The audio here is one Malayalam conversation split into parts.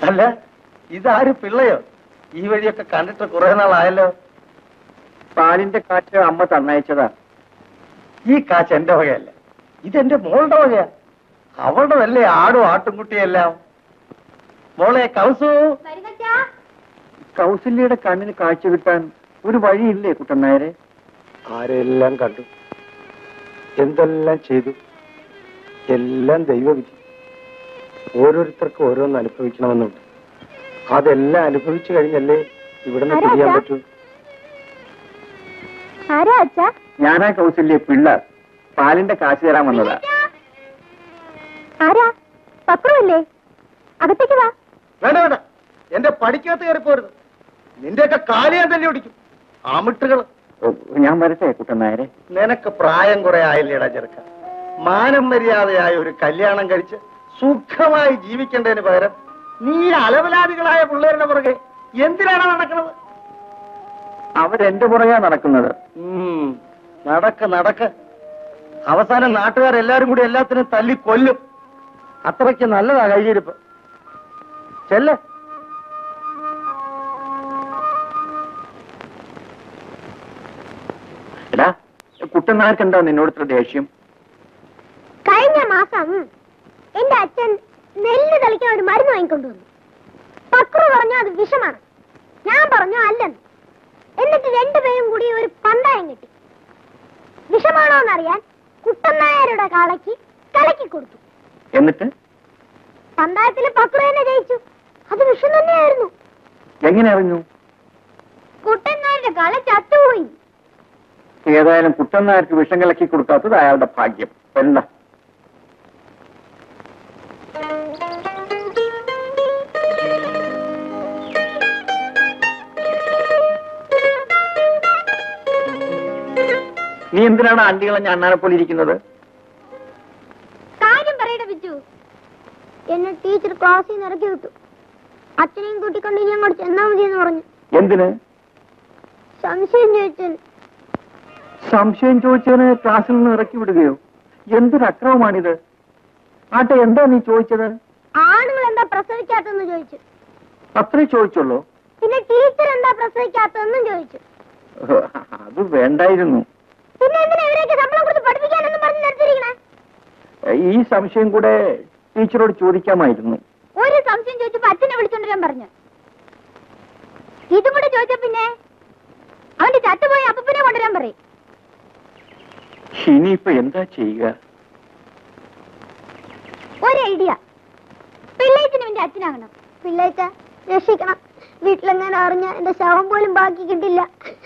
അല്ല ഇതാര് പിള്ളയോ ഈ വഴിയൊക്കെ കണ്ടിട്ട് കുറെ നാളായല്ലോ പാലിന്റെ കാറ്റ് അമ്മ തന്നയച്ചതാ ഈ കാശ് എന്റെ വകയല്ല ഇതെന്റെ മോളുടെ വകയാ അവളുടെ ആടും ആട്ടുംകുട്ടിയെല്ലാം മോളെ കൗസു കൗസല്യയുടെ കണ്ണിന് കാഴ്ച കിട്ടാൻ ഒരു വഴിയില്ലേ കുട്ടനായരെ ആരെല്ലാം കണ്ടു എന്തെല്ലാം ചെയ്തു എല്ലാം ദൈവവിധി ഓരോരുത്തർക്കും ഓരോന്ന് അനുഭവിക്കണമെന്നുണ്ട് അതെല്ലാം അനുഭവിച്ചു കഴിഞ്ഞല്ലേ ഇവിടുന്ന് ആരാ തിരിയാൻ അച്ഛാ? പറ്റൂ ആരാ അച്ഛാ ഞാനാ കൗസല്യ പിള്ള പാലിന്റെ കാശ് തരാൻ വന്നതാ ആരാ പക്രുവല്ലേ അകത്തേക്ക് വാ വേണ്ട വേണ്ട എന്റെ പഠിക്കകത്ത് കയറി പോരുത് നിന്റെയൊക്കെ കാലിയാൻ തന്നെ ഓടിക്കും ആമിട്ടുകൾ ഓ, ഞാൻ വരട്ടെ കുട്ടനായരെ നിനക്ക് പ്രായം കുറെ ആയില്ലേടാ ചെറുക്ക മാനം മര്യാദയായ ഒരു കല്യാണം കഴിച്ച് സുഖമായി ജീവിക്കേണ്ടതിന് പകരം നീ അലവലാദികളായ പിള്ളേരുടെ പുറകെ എന്തിനാണ് നടക്കുന്നത് അവരെന്റെ പുറകെ നടക്കുന്നത് ഉം, നടക്ക് നടക്ക് അവസാനം നാട്ടുകാരെല്ലാരും കൂടി എല്ലാത്തിനും തല്ലി കൊല്ലും അത്രയ്ക്ക് നല്ലതാ കൈയിരിപ്പ് ചെല്ല് എടാ കുട്ടനായർക്ക് എന്താ നിന്നോട് ഇത്ര ദേഷ്യം കഴിഞ്ഞ മാസം എന്റെ അച്ഛൻ നെല്ല് തളിക്കാൻ ഒരു മരുന്ന് വാങ്ങിക്കൊണ്ടുവന്നു പക്രു പറഞ്ഞു അത് വിഷമാണ് ഞാൻ പറഞ്ഞു അല്ലെന്ന് എന്നിട്ട് രണ്ടുപേരും കൂടി ഒരു പന്തായം കിട്ടി വിഷമാണോ എന്നറിയാൻ കുട്ടനായരുടെ കാളയ്ക്ക് കലക്കി കൊടുത്തു എന്നിട്ട് പന്തായത്തിൽ പക്രു തന്നെ ജയിച്ചു അത് വിഷം തന്നെയായിരുന്നു എങ്ങനെ അറിഞ്ഞു കുട്ടനായരുടെ കാള ചത്തുപോയി ഏതായാലും കുട്ടനായർക്ക് വിഷം കലക്കി കൊടുക്കാത്തത് അയാളുടെ ഭാഗ്യം എന്താ നീ എന്തിനാണ് അണ്ടികളഞ്ഞ അണ്ണാനെ പോലെ ഇരിക്കുന്നത് കാര്യം പറയട്ടെ ബിച്ചു എന്നെ ടീച്ചർ ക്ലാസ്സിൽ നിന്ന് ഇറക്കി വിട്ടു അച്ഛനെയും കൂട്ടിക്കൊണ്ട് ഇനി അങ്ങോട്ട് ചെന്നാ മതി എന്ന് പറഞ്ഞു എന്തിന് സംശയം ചോദിച്ചാൽ സംശയം ചോദിച്ചവന് ക്ലാസ്സിൽ നിന്ന് ഇറക്കി വിടുകയോ എന്തൊരു അക്രമമാണിത് ആട്ടെ എന്താ നീ ചോദിച്ചത് ആണുങ്ങൾ എന്താ പ്രസവിക്കാത്തെന്ന് ചോദിച്ചു അത്രേ ചോദിച്ചുള്ളൂ പിന്നെ ടീച്ചർ എന്താ പ്രസവിക്കാത്തതെന്നും ചോദിച്ചു അത് വേണ്ടായിരുന്നു പിന്നെ എന്തിനാ ഇവരെയൊക്കെ ശമ്പളം കൊടുത്ത് പഠിപ്പിക്കാനെന്നും പറഞ്ഞ് നിർത്തിയിരിക്കണേ ഈ സംശയം കൂടെ ടീച്ചറോട് ചോദിക്കാമായിരുന്നു ഒരു സംശയം ചോദിച്ചപ്പോ അച്ഛനെ വിളിച്ചോണ്ടിരാൻ പറഞ്ഞു ഇതും കൂടെ ചോദിച്ച പിന്നെ അവന്റെ ചത്തുപോയ അപ്പനെ കൊണ്ടുവരാൻ പറയും ഇനിയിപ്പോ എന്താ ചെയ്യുക ഒരു ഐഡിയ പിള്ളേച്ചന് എന്റെ അച്ഛനാകണം പിള്ളേച്ച രക്ഷിക്കണം വീട്ടിലെങ്ങനെ അറിഞ്ഞ എന്റെ ശവം പോലും ബാക്കി കിട്ടില്ല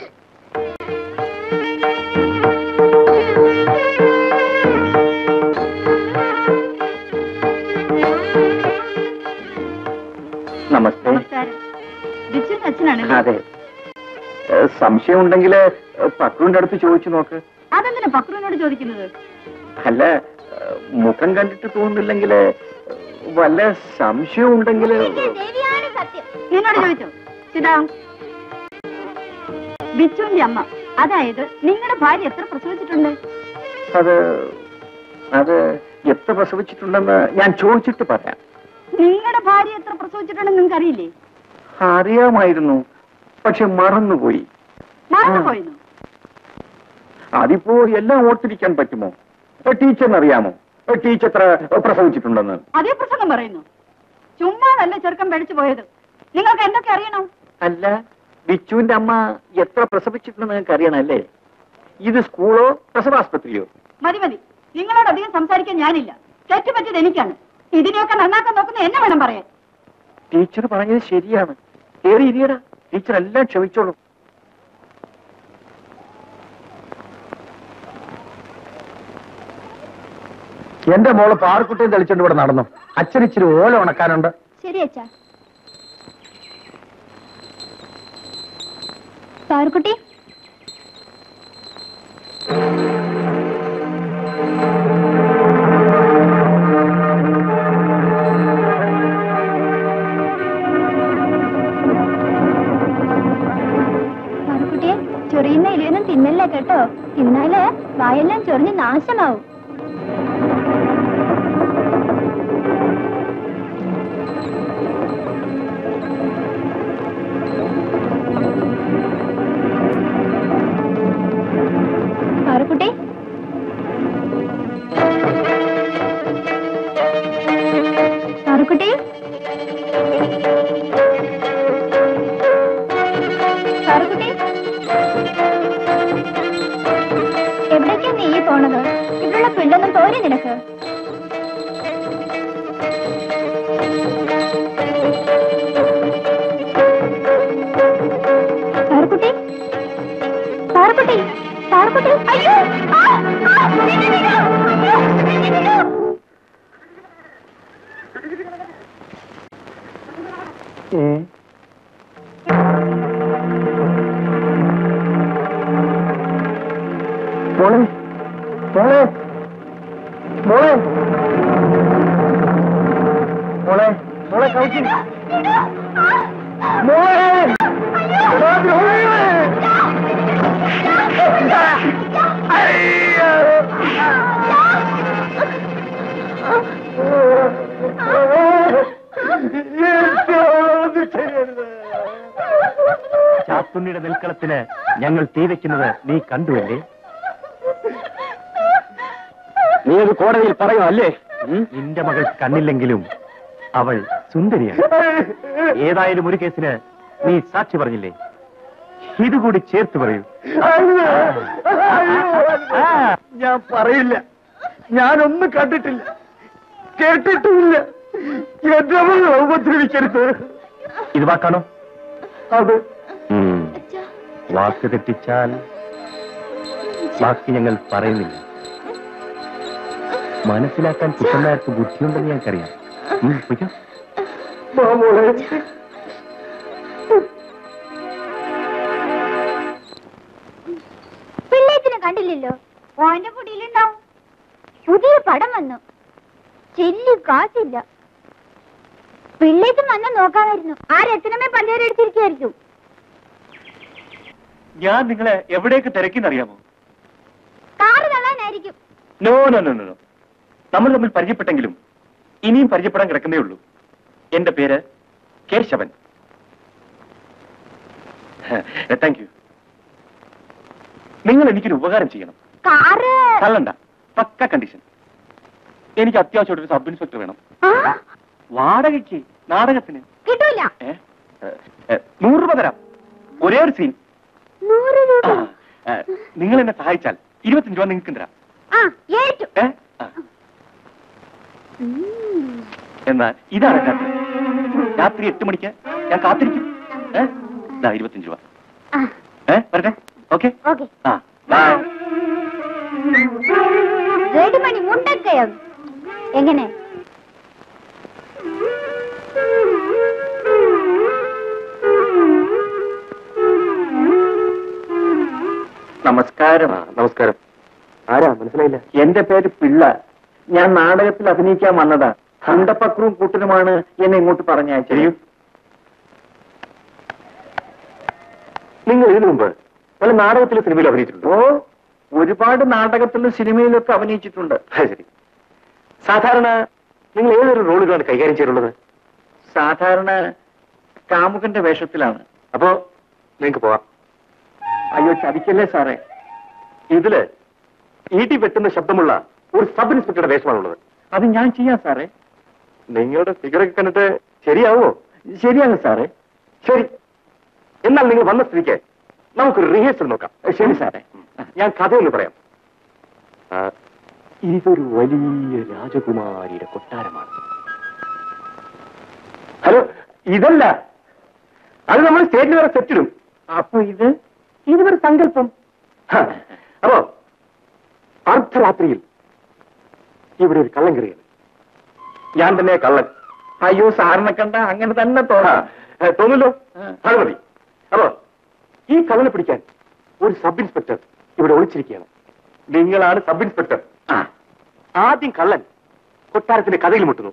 നമസ്തേ നമസ്കാരം ബിച്ചുവിന്റെ അച്ഛനാണല്ലേ അതെ ഏ, സംശയം ഉണ്ടെങ്കിൽ പക്രുവിന്റെ അടുത്ത് ചോദിച്ചു നോക്ക് അതെന്തിനാ പക്രുവിനോട് ചോദിക്കുന്നത് അല്ല ഏ, മുഖം കണ്ടിട്ട് തോന്നുന്നില്ലെങ്കിൽ വല്ല സംശയം ഉണ്ടെങ്കിൽ ദേവിയാണ് സത്യം നിന്നോട് ചോദിച്ചോ സിതാ ബിച്ചുവിന്റെ അമ്മ അതായത് നിങ്ങളുടെ ഭാര്യ എത്ര പ്രസവിച്ചിട്ടുണ്ട് അത് അത് എത്ര പ്രസവിച്ചിട്ടുണ്ടെന്ന് ഞാൻ ചോദിച്ചിട്ട് പറയാം നിങ്ങളുടെ ഭാര്യ എത്ര പ്രസവിച്ചിട്ടുണ്ടെന്ന് നിങ്ങൾക്ക് അറിയില്ലേ അറിയാമായിരുന്നു പക്ഷെ മറന്നുപോയി മറന്നുപോയിരുന്നു അതിപ്പോ എല്ലാം ഓർത്തിരിക്കാൻ പറ്റുമോ ഏ, ടീച്ചറിന് അറിയാമോ ഏ, ടീച്ചർ എത്ര പ്രസവിച്ചിട്ടുണ്ടെന്ന് അതേ പ്രസംഗം പറയുന്നു ചുമ്മാതല്ല ചെറുക്കം പഠിച്ചു പോയത് നിങ്ങൾക്ക് എന്തൊക്കെ അറിയണം അല്ല ബിച്ചുവിന്റെ അമ്മ എത്ര പ്രസവിച്ചിട്ടുണ്ടെന്ന് നിങ്ങൾക്ക് അറിയണല്ലേ ഇത് സ്കൂളോ പ്രസവാസ്പത്രിയോ മതി മതി നിങ്ങളോട് അധികം സംസാരിക്കാൻ ഞാനില്ല തെറ്റുപറ്റിയത് എനിക്കാണ് ഇതിനെയൊക്കെ നന്നാക്കാൻ നോക്കുന്ന എന്നെ വേണം പറയാൻ ടീച്ചർ പറഞ്ഞത് ശരിയാണ് ഏറി ഇരിയടാ ടീച്ചർ എല്ലാം ക്ഷമിച്ചോളൂ എന്റെ മോള് പാർക്കുട്ടിയും തെളിച്ചോണ്ട് ഇവിടെ നടന്നു അച്ഛൻ ഇച്ചിരി ഓല ഉണക്കാനുണ്ട് ശരി അച്ഛാ പാറുക്കുട്ടി പാറുക്കുട്ടിയെ ചൊറിയുന്ന ഇലയൊന്നും തിന്നല്ലേ കേട്ടോ തിന്നാല് വായെല്ലാം ചൊറിഞ്ഞ് നാശമാവും പാറുക്കുട്ടി പാറുക്കുട്ടി എവിടേക്കാ നീ പോണത് ഇവിടെയുള്ള പിള്ളൊന്നും പോരെ നിനക്ക് പാറുക്കുട്ടി പാറുക്കുട്ടി പാറുക്കുട്ടി അയ്യോ ആ, ആ, നിന്നെ, നിന്നെ, അയ്യോ, നിന്നെ, നിന്നെ. ഏ മോളെ മോളെ മോളെ മോളെ മോളെ കൗശി മോളെ എടാ ദ്രോഹികളെ! അയ്യോ! എന്ത് ചെയ്യരുത്? ചാത്തുണ്ണിയുടെ നെൽക്കളത്തിന് ഞങ്ങൾ തീ വെക്കുന്നത് നീ കണ്ടുവല്ലേ നീ അത് കോടതിയിൽ പറയോ അല്ലേ നിന്റെ മകൾ കണ്ണില്ലെങ്കിലും അവൾ സുന്ദരിയാണ് ഏതായാലും ഒരു കേസിന് നീ സാക്ഷി പറഞ്ഞില്ലേ ഇതുകൂടി ചേർത്ത് പറയൂ അയ്യോ! അയ്യോ! ഞാൻ പറയില്ല ഞാനൊന്നും കണ്ടിട്ടില്ല കേട്ടിട്ടുമില്ല എന്റെ മകൾ ഉപദ്രവിക്കരുത് ഇത് വാക്കാണോ അത് ഉം. വാക്ക് തെറ്റിച്ചാൽ ബാക്കി ഞങ്ങൾ പറയുന്നില്ല മനസ്സിലാക്കാൻ കുട്ടന്മാർക്ക് ബുദ്ധിയുണ്ടെന്ന് ഞങ്ങൾക്കറിയാം ഉം, പൊയ്ക്കോ. മാമോളെ പിള്ളേത്തിനെ കണ്ടില്ലല്ലോ ഓന്റെ കുടിയിലുണ്ടാവും പുതിയ പടം വന്നു ചെല്ലി കാശില്ല പിള്ളേത്തും വന്ന് നോക്കാമായിരുന്നു ആ രത്നമേ പഞ്ചാര അടിച്ചിരിക്കുമായിരിക്കും ഞാൻ നിങ്ങളെ എവിടേക്ക് തിരക്കിന്നറിയാമോ കാറ് തള്ളാനായിരിക്കും നോ നോ നോ നോ നമ്മൾ തമ്മിൽ പരിചയപ്പെട്ടെങ്കിലും ഇനിയും പരിചയപ്പെടാൻ കിടക്കുന്നേ ഉള്ളൂ എന്റെ പേര് കേശവൻ താങ്ക് യു നിങ്ങൾ എനിക്കൊരു ഉപകാരം ചെയ്യണം കാറ് തള്ളണ്ട പക്ക കണ്ടീഷൻ എനിക്ക് അത്യാവശ്യമായിട്ട് ഒരു സബ് ഇൻസ്പെക്ടർ വേണം ആ, വാടകയ്ക്ക് നാടകത്തിന് കിട്ടൂല ഏ? ഏ, ഏ, നൂറ് രൂപ തരാം ഒരേ ഒരു സീൻ നൂറ് രൂപ ആ, ഏ, നിങ്ങൾ എന്നെ സഹായിച്ചാൽ ഇരുപത്തഞ്ച് രൂപ നിങ്ങൾക്ക് തരാം ആ ഏറ്റു ഏ? ആ. എന്നാൽ ഇതാണ് എന്റെ രാത്രി എട്ട് മണിക്ക് ഞാൻ കാത്തിരിക്കും ഏ? ദാ ഇരുപത്തഞ്ച് രൂപ ആ ഏ വരട്ടെ ഓക്കെ ഓക്കെ ആ ബൈ റെഡിമണി മുണ്ടക്കയോ എങ്ങനെ നമസ്കാരം നമസ്കാരം ആരാ മനസ്സിലായില്ല എന്റെ പേര് പിള്ള ഞാൻ നാടകത്തിൽ അഭിനയിക്കാൻ വന്നതാ ഹണ്ടപ്പക്രവും കൂട്ടനുമാണ് എന്നെ ഇങ്ങോട്ട് പറഞ്ഞയച്ചത് നിങ്ങൾ ഇതിനു മുമ്പ് പല നാടകത്തിലും സിനിമയിലും അഭിനയിച്ചിട്ടുണ്ടോ ഓ ഒരുപാട് നാടകത്തിലും സിനിമയിലൊക്കെ അഭിനയിച്ചിട്ടുണ്ട് അത് ശരി സാധാരണ നിങ്ങൾ ഏതൊരു റോളുകളാണ് കൈകാര്യം ചെയ്തിട്ടുള്ളത് സാധാരണ കാമുകന്റെ വേഷത്തിലാണ് അപ്പോ നിങ്ങൾക്ക് പോവാം അയ്യോ ചതിക്കല്ലേ സാറേ ഇതില് ഈട്ടി വെട്ടുന്ന ശബ്ദമുള്ള ഒരു സബ് ഇൻസ്പെക്ടറുടെ വേഷമാണുള്ളത് അത് ഞാൻ ചെയ്യാം സാറേ നിങ്ങളുടെ ഫിഗറൊക്കെ കണ്ടിട്ട് ശരിയാവോ ശരിയാണ് സാറേ ശരി എന്നാൽ നിങ്ങൾ വന്ന സ്ഥിതിക്ക് നമുക്കൊരു റിഹേഴ്സൽ നോക്കാം ശരി സാറേ ഞാൻ കഥയൊന്ന് പറയാം ആ, ഇതൊരു വലിയ രാജകുമാരിയുടെ കൊട്ടാരമാണ് ഹലോ ഇതല്ല അത് നമ്മൾ സ്റ്റേറ്റിൽ വരെ സെറ്റിടും അപ്പൊ ഇത് ഇതുവരെ സങ്കല്പം ഹ, അപ്പോ അർദ്ധരാത്രിയിൽ ഇവിടെ ഒരു കള്ളൻ കയറിയത് ഞാൻ തന്നെ കള്ളൻ അയ്യോ സാറിനെ കണ്ട അങ്ങനെ തന്നെ ആ, തോന്നാം ഏ, തോന്നുമല്ലോ ആ. അത് മതി അപ്പോ ഈ കള്ളനെ പിടിക്കാൻ ഒരു സബ് ഇൻസ്പെക്ടർ ഇവിടെ ഒളിച്ചിരിക്കുകയാണ് നിങ്ങളാണ് സബ് ഇൻസ്പെക്ടർ ആദ്യം കള്ളൻ കൊട്ടാരത്തിന്റെ കഥയിൽ മുട്ടുന്നു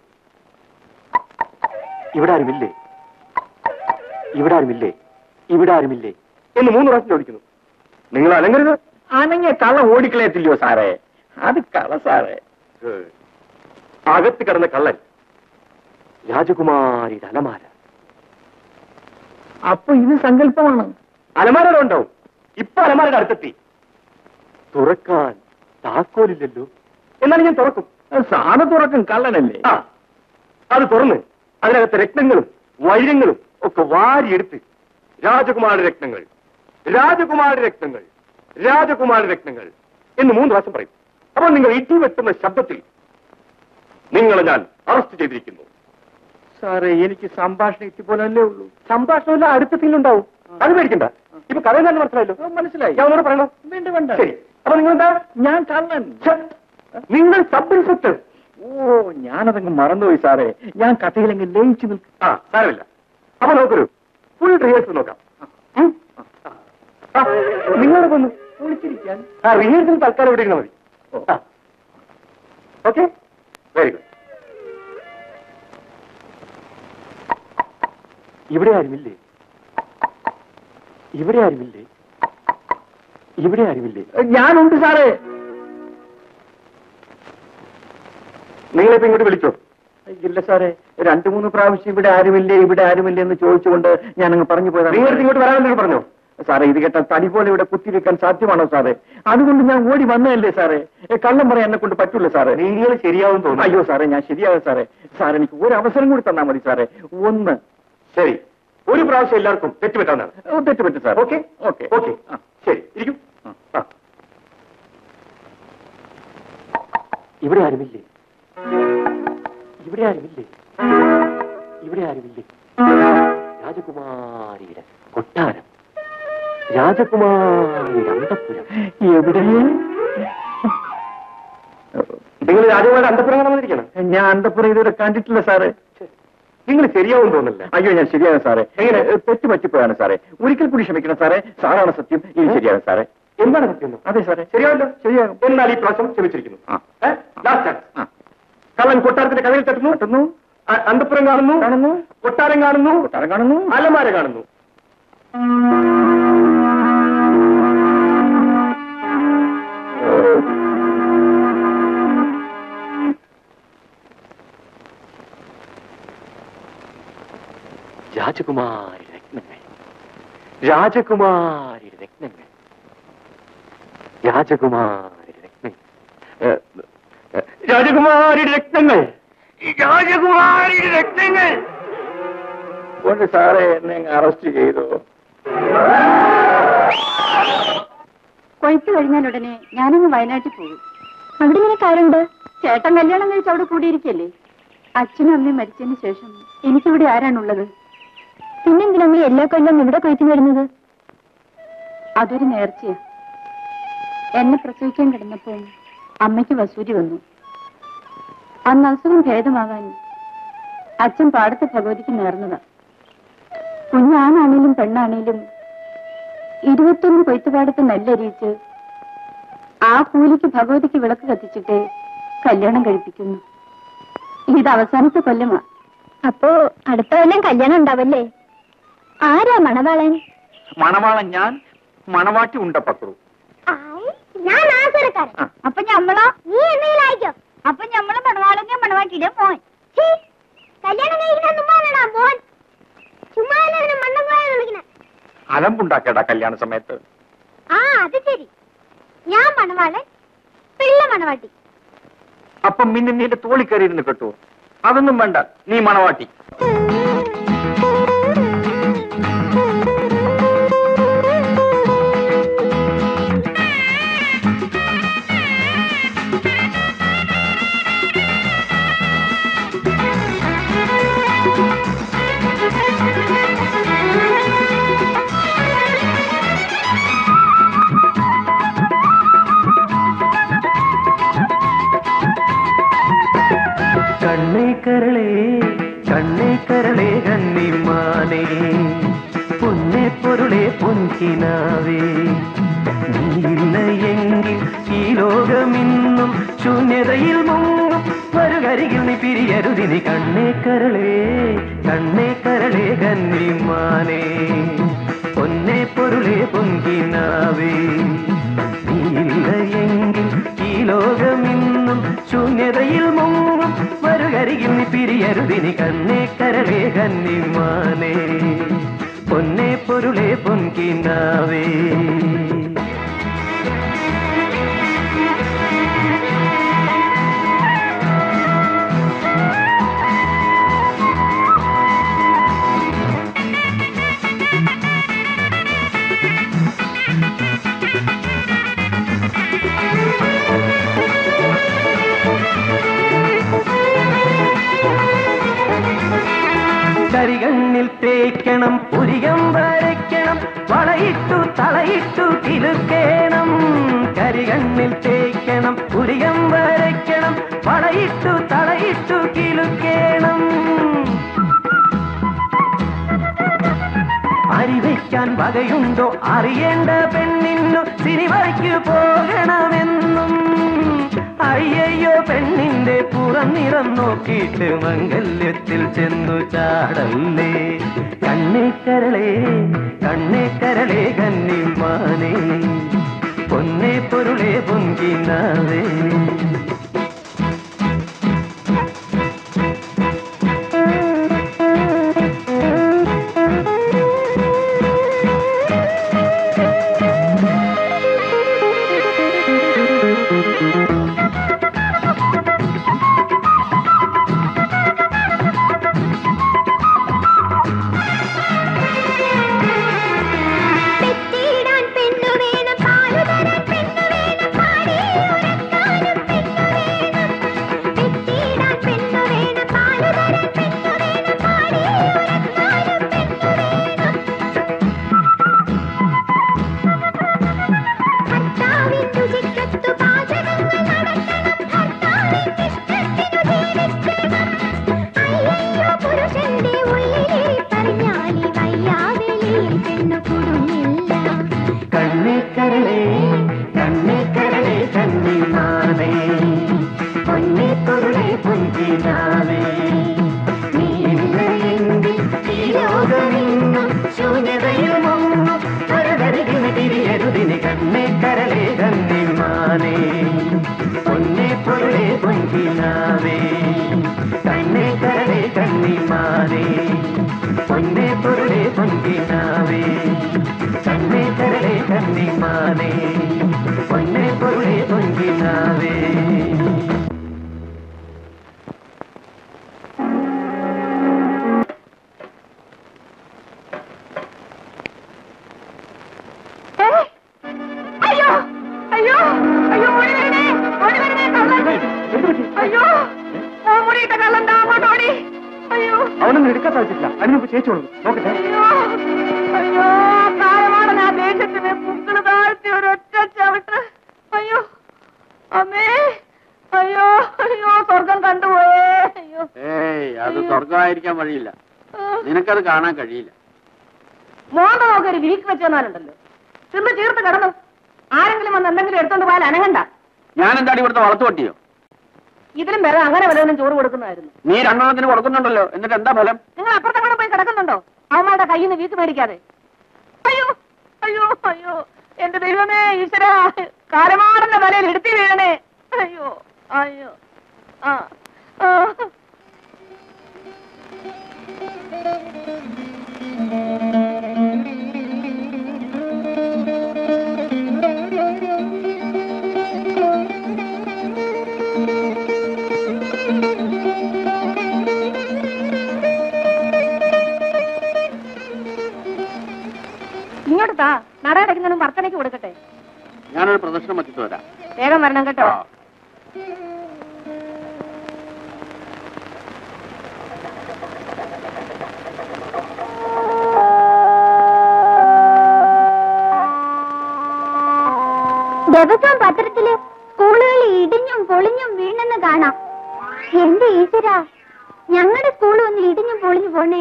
ഇവിടെ ആരുമില്ലേ ഇവിടെ ആരുമില്ലേ ഇവിടെ ആരുമില്ലേ എന്ന് മൂന്ന് പ്രാവശ്യം ചോദിക്കുന്നു നിങ്ങൾ അലങ്ങരുത് അനങ്ങിയ കള്ള ഓടിക്കളയത്തില്ലയോ സാറേ അത് കള സാറേ അകത്ത് കിടന്ന കള്ളൻ രാജകുമാരിയുടെ അലമാര അപ്പൊ ഇത് സങ്കല്പമാണ് അലമാരയുടെ ഉണ്ടാവും ഇപ്പൊ അലമാരയുടെ അടുത്തെത്തി തുറക്കാൻ താക്കോലില്ലല്ലോ എന്നാലും ഞാൻ തുറക്കും സാറ് തുറക്കും കള്ളനല്ലേ ആ അത് തുറന്ന് അതിനകത്ത് രത്നങ്ങളും വൈരങ്ങളും ഒക്കെ വാരിയെടുത്ത് രാജകുമാര രത്നങ്ങൾ രാജകുമാര രത്നങ്ങൾ രാജകുമാര രത്നങ്ങൾ എന്ന് മൂന്ന് പ്രാവശ്യം പറയും അപ്പോൾ നിങ്ങൾ ഇടി വെട്ടുന്ന ശബ്ദത്തിൽ നിങ്ങളെ ഞാൻ അറസ്റ്റ് ചെയ്തിരിക്കുന്നു സാറേ എനിക്ക് സംഭാഷണം ഇത്തിപ്പോലല്ലേ ഉള്ളൂ സംഭാഷണമില്ല അടുത്ത സീനുണ്ടാവും അത് പേടിക്കണ്ട ഇപ്പൊ കഥ എന്താണെന്ന് മനസ്സിലായല്ലോ മനസ്സിലായി ഞാൻ ഒന്നുകൂടെ പറയണോ വേണ്ട വേണ്ട ശരി അപ്പൊ നിങ്ങൾ എന്താ ഞാൻ കള്ളൻ നിങ്ങൾ സബ് ഇൻസ്പെക്ടർ ഓ ഞാനതങ്ങ് മറന്നുപോയി സാറേ ഞാൻ കഥയിലെങ്കിൽ ലയിച്ചു നിൽക്കും ആ സാരമില്ല അപ്പൊ നോക്കൊരു ഫുൾ റിഹേഴ്സൽ നോക്കാം ഉം? ആ, നിങ്ങളെ വന്നു വിളിച്ചിരിക്കാൻ ആ റിഹേഴ്സൽ തൽക്കാലം ഇവിടെ ഇരുന്നാൽ മതി ഓക്കെ വെരി ഗുഡ് ഇവിടെ ആരുമില്ലേ ഇവിടെ ആരുമില്ലേ ഇവിടെ ആരുമില്ലേ ഞാനുണ്ട് സാറേ നിങ്ങളിപ്പോ ഇങ്ങോട്ട് വിളിച്ചോ ഇല്ല സാറേ രണ്ടു മൂന്ന് പ്രാവശ്യം ഇവിടെ ആരുമില്ലേ ഇവിടെ ആരുമില്ലേ എന്ന് ചോദിച്ചുകൊണ്ട് ഞാൻ അങ്ങ് പറഞ്ഞു നിങ്ങൾ പോയതാണ് ഇങ്ങോട്ട് വരാമെന്നൊക്കെ പറഞ്ഞോ സാറേ ഇത് കേട്ടാൽ തടി പോലെ ഇവിടെ കുത്തിവെക്കാൻ സാധ്യമാണോ സാറേ അതുകൊണ്ട് ഞാൻ ഓടി വന്നതല്ലേ സാറേ ഏ, കള്ളം പറയാൻ എന്നെ കൊണ്ട് പറ്റൂല സാറേ നിങ്ങൾ ശരിയാവും തോന്നുന്നു അയ്യോ സാറേ ഞാൻ ശരിയാകും സാറേ സാർ എനിക്ക് ഒരു അവസരം കൂടി തന്നാൽ മതി സാറേ ഒന്ന് ശരി ഒരു പ്രാവശ്യം എല്ലാവർക്കും തെറ്റുപറ്റാവുന്നതാണ് ഓ, തെറ്റ് പറ്റും സാർ ഓക്കെ ഓക്കെ ഓക്കെ ശരി ഇരിക്കും ആ. ഇവിടെ ആരുമില്ലേ ഇവിടെ ആരുമില്ലേ ഇവിടെ ആരുമില്ലേ രാജകുമാരിയുടെ കൊട്ടാരം രാജകുമാരിയുടെ അന്തപ്പുരം എവിടെ നിങ്ങൾ രാജകുമാരുടെ അന്തപ്പുരം കാണാൻ വന്നിരിക്കണം ഞാൻ അന്തപ്പുറം ഇതുവരെ കണ്ടിട്ടില്ല സാറേ നിങ്ങൾ ശരിയാവും തോന്നില്ല അയ്യോ ഞാൻ ശരിയാകും സാറേ എങ്ങനെ? ഏ, തെറ്റ് പറ്റിപ്പോയാണ് സാറേ ഒരിക്കൽ കൂടി ക്ഷമിക്കണം സാറേ സാറാണ് സത്യം ഇനി ശരിയാകും സാറേ എന്താണ് സത്യം അതെ സാറേ ശരിയാവല്ലോ ശരിയാകും എന്നാൽ ഈ പ്രാവശ്യം ക്ഷമിച്ചിരിക്കുന്നു ആ. ലാസ്റ്റ് ആ. കള്ളൻ കൊട്ടാരത്തിന്റെ കഥയിൽ തട്ടുന്നു തട്ടുന്നു അ- അന്തപ്പുരം കാണുന്നു കാണുന്നു കൊട്ടാരം കാണുന്നു കൊട്ടാരം കാണുന്നു അലമാര കാണുന്നു രാജകുമാരി രത്നങ്ങൾ രാജകുമാരി രത്നങ്ങൾ രാജകുമാരി രത്നങ്ങൾ ഏ, ഏ, രാജകുമാരി രത്നങ്ങൾ രാജകുമാരി രത്നങ്ങൾ കൊണ്ട് സാറേ എന്നെ അറസ്റ്റ് ചെയ്തു കൊയ്ത്ത് കഴിഞ്ഞാൽ ഉടനെ ഞാനങ്ങ് വയനാട്ടിൽ പോകും അവിടെ നിനക്ക് ആരുണ്ട് ചേട്ടൻ കല്യാണം കഴിച്ച് അവിടെ കൂടിയിരിക്കല്ലേ അച്ഛനും അമ്മയും മരിച്ചതിന് ശേഷം എനിക്കിവിടെ ആരാണുള്ളത് പിന്നെന്തിനമ്മ എല്ലാ കൊല്ലം ഇവിടെ കൊയ്ത്തിന് വരുന്നത് അതൊരു നേർച്ചയാ എന്നെ പ്രസവിക്കാൻ കിടന്നപ്പോൾ അമ്മയ്ക്ക് വസൂരി വന്നു അന്ന് അസുഖം ഭേദമാകാൻ അച്ഛൻ പാടത്ത് ഭഗവതിക്ക് നേർന്നതാ കുഞ്ഞാണാണേലും പെണ്ണാണേലും ഇരുപത്തൊന്ന് കൊയ്ത്തുപാടത്ത് നെല്ലരിയിച്ച് ആ കൂലിക്ക് ഭഗവതിക്ക് വിളക്ക് കത്തിച്ചിട്ട് കല്യാണം കഴിപ്പിക്കുന്നു ഇത് അവസാനത്തെ കൊല്ലമാ അപ്പോ അടുത്ത കൊല്ലം കല്യാണം ഉണ്ടാവല്ലേ ആരാ മണവാളൻ മണവാളൻ ഞാൻ മണവാട്ടി ഉണ്ടപ്പക്രു ഞാൻ ആസുരക്കാരൻ ആ. അപ്പൊ ഞമ്മളോ നീ എന്തെങ്കിലും അയക്കോ അപ്പൊ ഞമ്മള് മണവാളന്റെ മണവാട്ടിയുടെ മോൻ ഛീ, കല്യാണം കഴിക്കുന്ന മുമ്പാണടാ മോൻ ചുമ്മാ എല്ലാവരും മണ്ണം പോയാൽ വിളിക്കണേ അലമ്പുണ്ടാക്കേടാ കല്യാണ സമയത്ത് ആ അത് ശരി ഞാൻ മണവാളൻ പിള്ള മണവാട്ടി അപ്പം പിന്നെ നിന്റെ തോളി കയറി ഇരുന്ന് കെട്ടുവോ അതൊന്നും വേണ്ട നീ മണവാട്ടി കണ്ണേ കരളേ കണ്ണേ കരളേ കന്നിമാനേ പൊന്നെ പൊരുളെ പൊൻകിനാവേ നീയില്ല എങ്കിൽ ഈ ലോകമിന്നും ശൂന്യതയിൽ മുങ്ങും വരുകരികിൽ നീ പിരിയരുതിനി കണ്ണേ കരളേ കണ്ണേ കരളേ കന്നിമാനേ പൊന്നെ പൊരുളെ പൊൻകിനാവേ നീയില്ല എങ്കിൽ ഈ ലോകമിന്നും ശൂന്യതയിൽ മുങ്ങും വരുകരികിൽ നീ പിരിയരുതിനി കണ്ണേ കരളേ കന്നിമാനേ പൊന്നെ പൊരുളെ പൊൻകിനാവേ കരികണ്ണിൽ തേക്കണം പുരികം വരയ്ക്കണം വളയിട്ടു തളയിട്ടു കിലുക്കേണം കരികണ്ണിൽ തേക്കണം പുരികം വരയ്ക്കണം വളയിട്ടു തളയിട്ടു കിലുക്കേണം അരിവയ്ക്കാൻ വകയുണ്ടോ അറിയേണ്ട പെണ്ണിന്നു സിനിമയ്ക്ക് പോകണമെന്നും അയ്യയ്യോ പെണ്ണിന്റെ പുറം നിറം നോക്കിയിട്ട് മംഗല്യത്തിൽ ചെന്നു ചാടല്ലേ കണ്ണേക്കരളേ കണ്ണേക്കരളേ കന്നിമാനേ പൊന്നെ പൊരുളെ പൊങ്കിനാവേ പെറ്റിയിടാൻ പെണ്ണു വേണം പാലു തരാൻ പെണ്ണു വേണം പാടിയുറക്കാനും പെണ്ണു വേണം പെറ്റിയിടാൻ പെണ്ണു വേണം പാലു തരാൻ പെണ്ണു വേണം പാടിയുറക്കാനും പെണ്ണു വേണം ഭർത്താവിൻ രുചിക്കത്തു പാചകങ്ങൾ നടത്തണം ഭർത്താവിൻ ഇഷ്ടത്തിനു ജീവിക്കണം അയ്യയ്യോ പുരുഷന്റെ ഉള്ളിലെ പറഞ്ഞാലി വയ്യാവെളിയിൽ പെണ്ണു കുടുങ്ങില്ല കണ്ണേക്കരളേ കണ്ണേക്കരളേ കണ്ണിമാനേ പൊന്നെ പൊരുളെ പൊങ്കിനാവേ നീ ഇല്ലെങ്കിൽ ഈ ലോകമെങ്ങും ശൂന്യതയുമൊന്നും പരതരികിന് തിരിയരുതിന് കണ്ണേക്കരളേ കണ്ണിമാനേ പൊന്നെ പൊരുളെ പൊങ്കിനാവേ കണ്ണേക്കരളേ കണ്ണിമാനേ പൊന്നെ പൊരുളെ പൊങ്കിനാവേ കണ്ണേ കരളെ കണ്ണിമാനേ പൊന്നെ പൊരുളെ പൊങ്കിനാവേ അയ്യോ അയ്യോ അയ്യോ ഓടി വരണേ ഓടി വരണേ കള്ളൻ അയ്യോ ഓ മുടിയിട്ട കള്ളൻ ദാ അങ്ങോട്ട് ഓടി അയ്യോ അവനൊന്നും എടുക്കാത്ത വെച്ചിട്ടില്ല അതിനുമ്പ് ചേച്ചോളൂ നോക്കട്ടെ അയ്യോ അയ്യോ കാലമാണ് ആ ദേശത്തിന് മുക്കള് താഴ്ത്തി ഒരൊറ്റ ചവിട്ട് അയ്യോ അമ്മേ അയ്യോ അയ്യോ സ്വർഗം കണ്ടുപോയേ അയ്യോ ഏയ് അത് സ്വർഗമായിരിക്കാൻ വഴിയില്ല നിനക്കത് കാണാൻ കഴിയില്ല മോന്ത നോക്കി ഒരു വീക്ക് വെച്ചെന്നാലുണ്ടല്ലോ തിന്ന് ചീർത്ത് കിടന്നു ആരെങ്കിലും വന്ന് എന്തെങ്കിലും എടുത്തോണ്ട് പോയാൽ അനങ്ങണ്ട ഞാൻ എന്താടി ഇവിടുത്തെ വളർത്തുപട്ടിയോ ഇതിലും വേറെ അങ്ങനെ വല്ലതും ചോറ് കൊടുക്കുന്നതായിരുന്നു നീ രണ്ടെണ്ണത്തിന് കൊടുക്കുന്നുണ്ടല്ലോ എന്നിട്ട് എന്താ ഫലം നിങ്ങൾ അപ്പുറത്തെ കൂടെ പോയി കിടക്കുന്നുണ്ടോ അവന്മാരുടെ കയ്യിൽ നിന്ന് വീക്ക് മേടിക്കാതെ അയ്യോ അയ്യോ അയ്യോ എന്റെ ദൈവമേ ഈശ്വര കാലമാടന്റെ തലയിൽ എടുത്തി വീഴണേ അയ്യോ അയ്യോ ആ ആ. ഇങ്ങോട്ട് താ നട അടയ്ക്കുന്നതിനും വർത്തനയ്ക്ക് കൊടുക്കട്ടെ ഞാനൊരു പ്രദർശനം വച്ചിട്ട് വരാം വേഗം വരണം കേട്ടോ ആ. ദിവസവും പത്രത്തില് സ്കൂളുകളിൽ ഇടിഞ്ഞും പൊളിഞ്ഞും വീണെന്ന് കാണാം എന്റെ ഈശ്വര ഞങ്ങളുടെ സ്കൂൾ ഒന്ന് ഇടിഞ്ഞും പൊളിഞ്ഞു പോണേ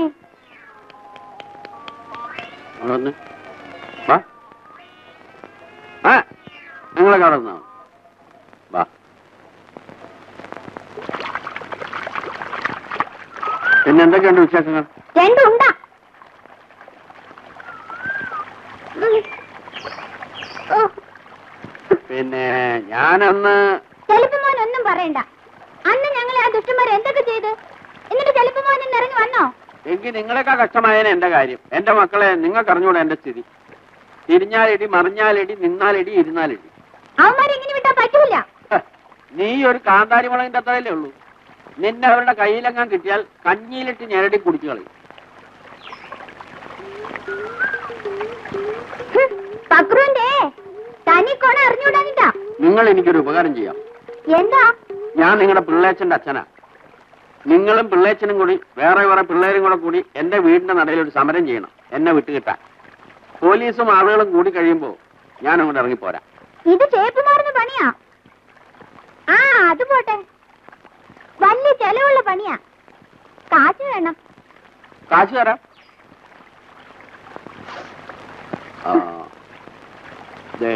അവിടെ വന്ന്. വാ ആ നിങ്ങളൊക്കെ അവിടെ നിന്നോ വാ പിന്നെ എന്തൊക്കെയുണ്ട് വിശേഷങ്ങൾ രണ്ടുണ്ടാ പിന്നെ ഞാനന്ന് ചെലപ്പോ മോൻ ഒന്നും പറയണ്ട അന്ന് ഞങ്ങളെ ആ ദുഷ്ടന്മാർ എന്തൊക്കെ ചെയ്ത് എന്നിട്ട് ചെലപ്പോ മോൻ ഇന്ന് ഇറങ്ങി വന്നോ എങ്കിൽ നിങ്ങളെക്കാ കഷ്ടമായേനെ എന്റെ കാര്യം എന്റെ മക്കളെ നിങ്ങൾക്ക് അറിഞ്ഞൂടെ എന്റെ സ്ഥിതി തിരിഞ്ഞാലിടി മറിഞ്ഞാലിടി നിന്നാലിടി ഇരുന്നാലിടി അവന്മാരെ ഇങ്ങനെ വിട്ടാ പറ്റൂല ഹ, നീ ഒരു കാന്താരി മുളകിന്റെ അത്രയല്ലേ ഉള്ളൂ നിന്നെ അവരുടെ കയ്യിലെങ്ങാൻ കിട്ടിയാൽ കഞ്ഞിയിലിട്ട് ഞെരടി കുടിച്ചു കളയും പക്രുവിന്റെ തനി കൊണ അറിഞ്ഞൂടാനിട്ടാ നിങ്ങൾ എനിക്കൊരു ഉപകാരം ചെയ്യാം എന്താ ഞാൻ നിങ്ങളുടെ പിള്ളേച്ചന്റെ അച്ഛനാ നിങ്ങളും പിള്ളേച്ചനും കൂടി വേറെ വേറെ പിള്ളേരും കൂടെ കൂടി എന്റെ വീടിന്റെ നടയിൽ ഒരു സമരം ചെയ്യണം എന്നെ വിട്ടുകിട്ടാൻ പോലീസും ആളുകളും കൂടി കഴിയുമ്പോ ഞാൻ അങ്ങോട്ട് ഇറങ്ങിപ്പോരാ ഇത് ചേപ്പ് മാറുന്ന പണിയാ ആ അത് പോട്ടെ വലിയ ചെലവുള്ള പണിയാ കാശ് വേണം കാശ് തരാം ആ, ദേ,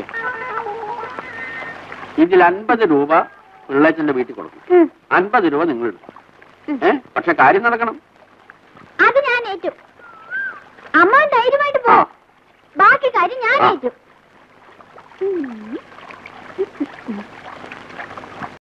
ഇതിൽ അൻപത് രൂപ പിള്ളേച്ചന്റെ വീട്ടിൽ കൊടുക്കും ഉം. അൻപത് രൂപ നിങ്ങൾ എടുക്കും ഏ പക്ഷെ കാര്യം നടക്കണം അത് ഞാൻ ഏറ്റു അമ്മ ധൈര്യമായിട്ട് പോ ആ. ബാക്കി കാര്യം ഞാൻ ആ. ഏറ്റു ഉം.